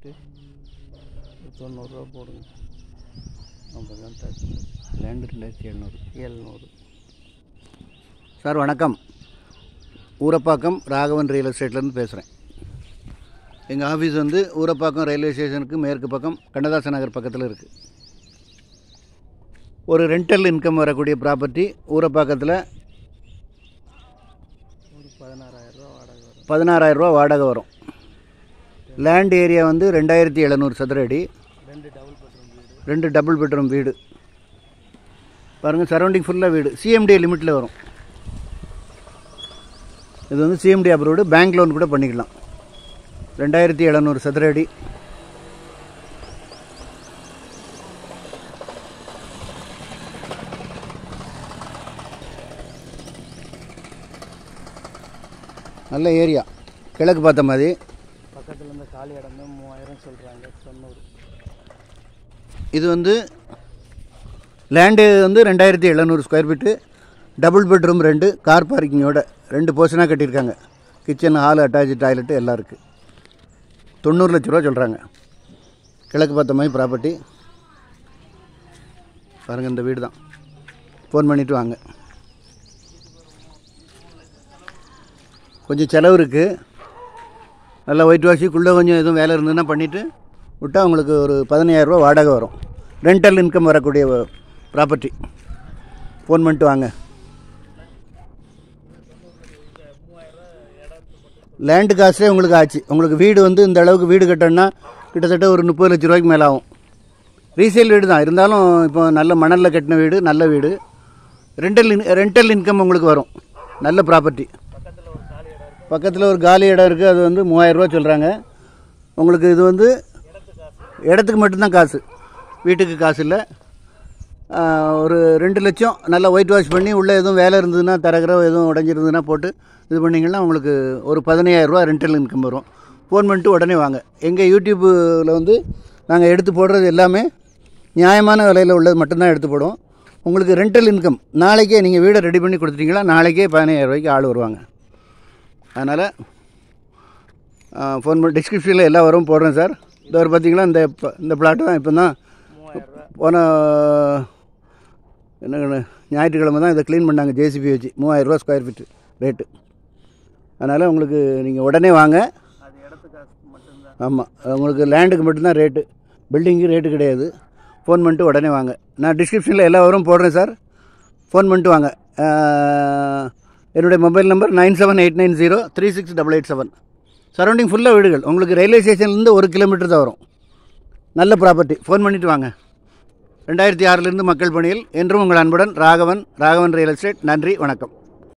feet தொண்ணூறுரூவா போடுங்க அப்போ தான் தச்சு லேண்டு ரெண்டாயிரத்தி எழுநூறு எழுநூறு சார் வணக்கம் ஊரப்பாக்கம் ராகவன் ரியல் எஸ்டேட்லேருந்து பேசுகிறேன் எங்கள் ஆஃபீஸ் வந்து ஊரப்பாக்கம் ரயில்வே ஸ்டேஷனுக்கு மேற்கு பக்கம் கண்ணதாசன் நகர் பக்கத்தில் இருக்குது ஒரு ரெண்டல் இன்கம் வரக்கூடிய ப்ராப்பர்ட்டி ஊரப்பாக்கத்தில் ஒரு பதினாறாயிரரூவா வாடகை வரும் பதினாறாயிரரூவா வாடகை வரும் லேண்ட் ஏரியா வந்து ரெண்டாயிரத்தி எழுநூறு சதுர அடி ரெண்டு டபுள் பெட்ரூம் வீடு ரெண்டு டபுள் பெட்ரூம் வீடு பாருங்கள் சரௌண்டிங் ஃபுல்லாக வீடு சிஎம்டி லிமிட்டில் வரும் இது வந்து சிஎம்டி அப்ரூவ்டு பேங்க் லோன் கூட பண்ணிக்கலாம் ரெண்டாயிரத்தி எழுநூறு சதுர அடி நல்ல ஏரியா கிழக்கு பார்த்த மாதிரி பக்கத்தில் இருந்த காலி இடமே மூவாயிரம் சொல்கிறாங்க தொண்ணூறு இது வந்து லேண்டு வந்து ரெண்டாயிரத்தி எழுநூறு ஸ்கொயர் ஃபீட்டு டபுள் பெட்ரூம் ரெண்டு கார் பார்க்கிங்கோட ரெண்டு போர்ஷனாக கட்டியிருக்காங்க கிச்சன் ஹால் அட்டாச் டாய்லெட்டு எல்லாம் இருக்குது தொண்ணூறு லட்ச ரூபா சொல்கிறாங்க கிழக்கு பார்த்த மாதிரி ப்ராப்பர்ட்டி பாருங்கள் இந்த வீடு தான் ஃபோன் பண்ணிவிட்டு வாங்க கொஞ்சம் செலவு இருக்குது நல்லா ஒயிட் வாஷுக்குள்ளே கொஞ்சம் எதுவும் வேலை இருந்ததுன்னா பண்ணிவிட்டு விட்டால் உங்களுக்கு ஒரு பதினையாயிரரூபா வாடகை வரும் ரெண்டல் இன்கம் வரக்கூடிய ப்ராப்பர்ட்டி ஃபோன் பண்ணிட்டு வாங்க லேண்டு காஸ்ட்டே உங்களுக்கு ஆச்சு உங்களுக்கு வீடு வந்து இந்த அளவுக்கு வீடு கட்டணும்னா கிட்டத்தட்ட ஒரு முப்பது லட்ச ரூபாய்க்கு மேலே ஆகும் ரீசேல் வீடு தான் இருந்தாலும் இப்போ நல்ல மணலில் கட்டின வீடு நல்ல வீடு ரெண்டல் இன் ரெண்டல் இன்கம் உங்களுக்கு வரும் நல்ல ப்ராப்பர்ட்டி பக்கத்தில் ஒரு காலி இடம் இருக்குது அது வந்து மூவாயிரரூவா சொல்கிறாங்க உங்களுக்கு இது வந்து இடத்துக்கு மட்டும்தான் காசு வீட்டுக்கு காசு இல்லை ஒரு ரெண்டு லட்சம் நல்லா ஒயிட் வாஷ் பண்ணி உள்ளே எதுவும் வேலை இருந்ததுன்னா தரகிற எதுவும் உடஞ்சிருந்ததுன்னா போட்டு இது பண்ணிங்கன்னா உங்களுக்கு ஒரு பதினையாயிரரூவா ரெண்டல் இன்கம் வரும் ஃபோன் பண்ணிட்டு உடனே வாங்க எங்கள் யூடியூப்பில் வந்து நாங்கள் எடுத்து போடுறது எல்லாமே நியாயமான விலையில் உள்ளது மட்டும்தான் எடுத்து போடுவோம் உங்களுக்கு ரெண்டல் இன்கம் நாளைக்கே நீங்கள் வீடை ரெடி பண்ணி கொடுத்துட்டீங்களா நாளைக்கே பதினாயிரம் ரூபாய்க்கு ஆள் வருவாங்க அதனால் ஃபோன் பண்ணி டிஸ்கிரிப்ஷனில் எல்லா வரும் போடுறேன் சார் இந்த ஒரு பார்த்தீங்களா இந்த ப- இந்த பிளாட்டு தான் இப்போ தான் போன என்ன ஞாயிற்றுக்கிழமை தான் இதை க்ளீன் பண்ணாங்க ஜேசிபி வச்சு மூவாயிரரூவா ஸ்கொயர் ஃபீட்டு ரேட்டு அதனால் உங்களுக்கு நீங்கள் உடனே வாங்க அது இடத்து காசு மட்டும்தான் ஆமாம் உங்களுக்கு லேண்டுக்கு மட்டும்தான் ரேட்டு பில்டிங்கு ரேட்டு கிடையாது ஃபோன் பண்ணிட்டு உடனே வாங்க நான் டிஸ்கிரிப்ஷனில் எல்லா வரும் போடுறேன் சார் ஃபோன் பண்ணிட்டு வாங்க அஹ், என்னுடைய mobile number nine seven eight nine zero three six double eight seven surrounding ஃபுல்லாக வீடுகள் உங்களுக்கு ரயில்வே ஸ்டேஷன்லேருந்து ஒரு கிலோமீட்டர் தான் வரும் நல்ல ப்ராப்பர்ட்டி ஃபோன் பண்ணிட்டு வாங்க ரெண்டாயிரத்தி ஆறிலிருந்து மக்கள் பணியில் என்றும் உங்கள் அன்புடன் ராகவன் ராகவன் ரியல் எஸ்டேட் நன்றி வணக்கம்